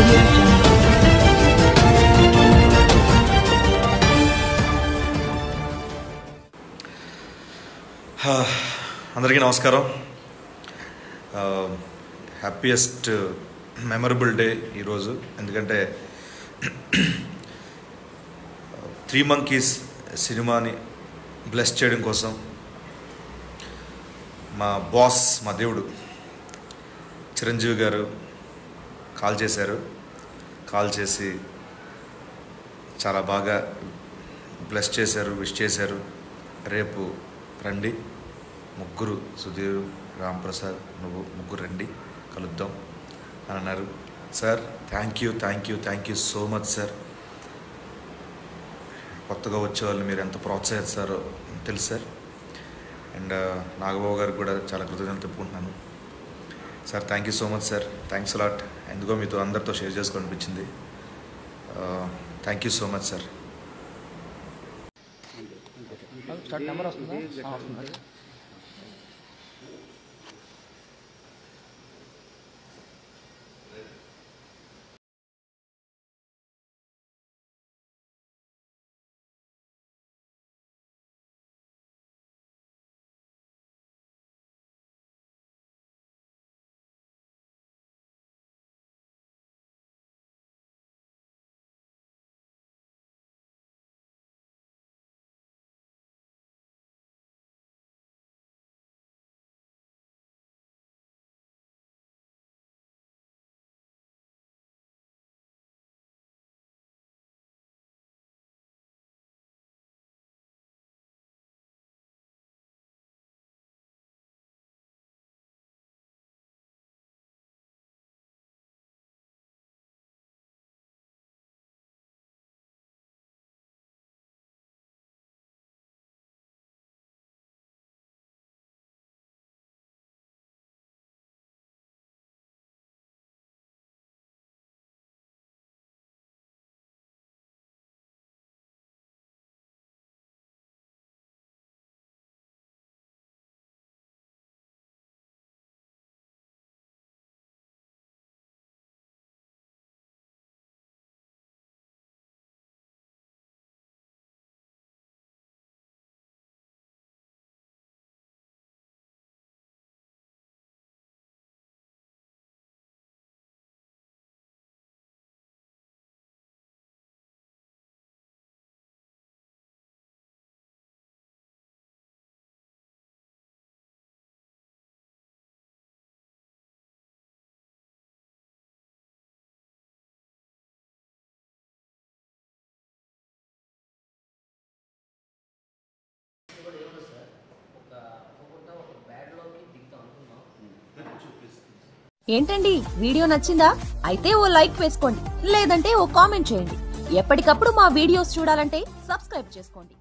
audio jungle. హా, అందరికీ నమస్కారం హ్యాపీయెస్ట్ మెమరబుల్ డే ఈరోజు ఎందుకంటే త్రీ మంకీస్ సినిమాని బ్లెస్ చేయడం కోసం మా బాస్ మా దేవుడు చిరంజీవి గారు కాల్ చేశారు కాల్ చేసి చాలా బాగా బ్లెస్ చేశారు విష్ చేశారు రేపు రండి ముగ్గురు సుధీర్ రాంప్రసాద్ నువ్వు ముగ్గురు రండి కలుద్దాం అని అన్నారు sir thank you thank you thank you so much sir కొత్తగా వచ్చే వాళ్ళు మీరు ఎంత ప్రోత్సహిస్తారో తెలుసు సార్ అండ్ నాగబాబు గారికి కూడా చాలా కృతజ్ఞతలు చెప్పుకుంటున్నాను sir thank you so much sir thanks a lot ఎందుకో మీతో అందరితో షేర్ చేసుకోవాలనిపించింది thank you so much sir start number వస్తుందా ఆ, వస్తుంది ఏంటండి వీడియో నచ్చిందా అయితే ఓ లైక్ వేసుకోండి లేదంటే ఓ కామెంట్ చేయండి ఎప్పటికప్పుడు మా వీడియోస్ చూడాలంటే సబ్స్క్రైబ్ చేసుకోండి